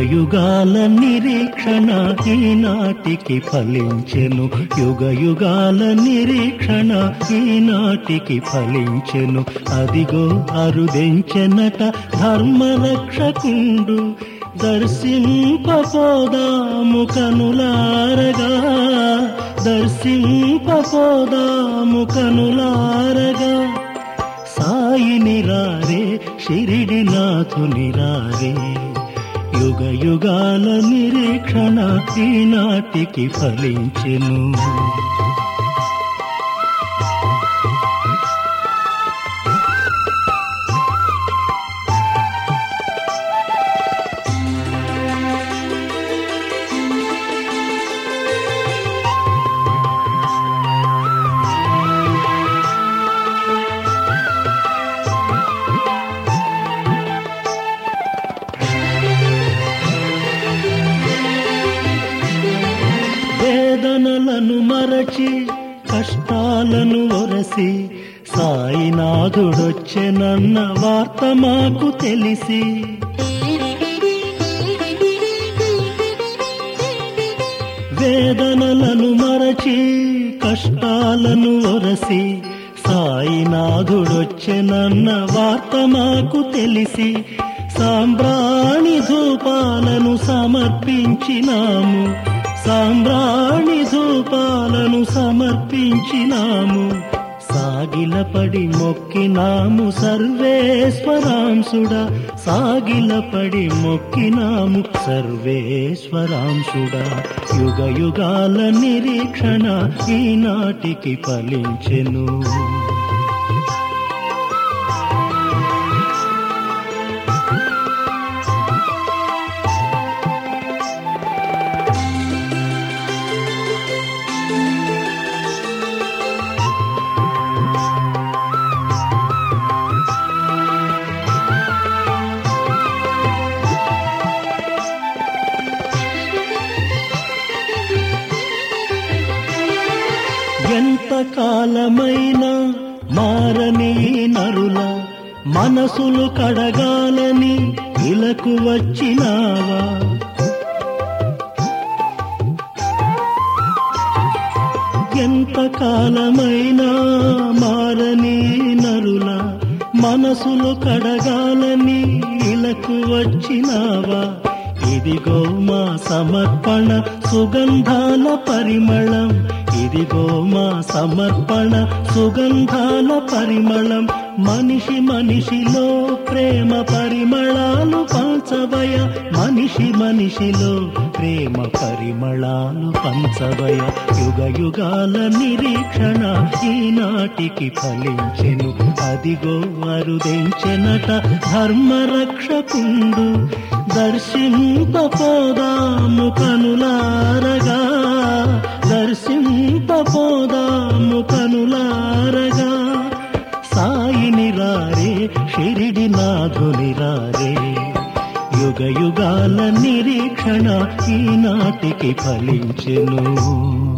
యుగాల నిరీక్షణ ఈనాటికి ఫలించెను యుగ యుగాల నిరీక్షణ ఈనాటికి ఫలించెను అదిగో అరుదెంచెనట ధర్మరక్షకుండు దర్శింపపోదాము కనులారగా దర్శింపపోదాము కనులారగా సాయిని రారే షిరిడి నాథుని రారే యుగ యుగాల నిరీక్షణ ఈనాటికి ఫలించెను వేదనలను మరచి కష్టాలను ఒరసి సాయినాథుడొచ్చెనన్న వార్త మాకు తెలిసి వేదనలను మరచి కష్టాలను ఒరసి సాయినాథుడొచ్చెనన్న వార్త మాకు తెలిసి సాంబ్రాణి ధూపాలను సమర్పించినాము సాంబ్రాణి ధూపాలను సమర్పించినాము సాగిలపడి మొక్కినాము సర్వేశ్వరాంశుడా సాగిలపడి మొక్కినాము సర్వేశ్వరాంశుడా యుగ యుగాల నిరీక్షణ ఈనాటికి ఫలించెను ఎంత కాలమైనా మారని నరుల మనసులు కడగాలని ఇలకు వచ్చినావా ఎంత కాలమైనా మారని నరుల మనసులు కడగాలని ఇలకు వచ్చినావా ఇదిగో మా సమర్పణ సుగంధాల పరిమళం ఇదిగో మా సమర్పణ సుగంధాల పరిమళం మనిషి మనిషిలో ప్రేమ పరిమళాలు పంచవయ మనిషి మనిషిలో ప్రేమ పరిమళాలు పంచవయ యుగ యుగాల నిరీక్షణ ఈనాటికి ఫలించెను అదిగో అరుదెంచెనట ధర్మరక్షకుండు దర్శింపపోదాము కనులారగా దర్శింపపోదాము కనులారగా సాయిని రారే షిరిడి నాథుని రారే యుగ యుగాల నిరీక్షణ ఈనాటికి ఫలించెను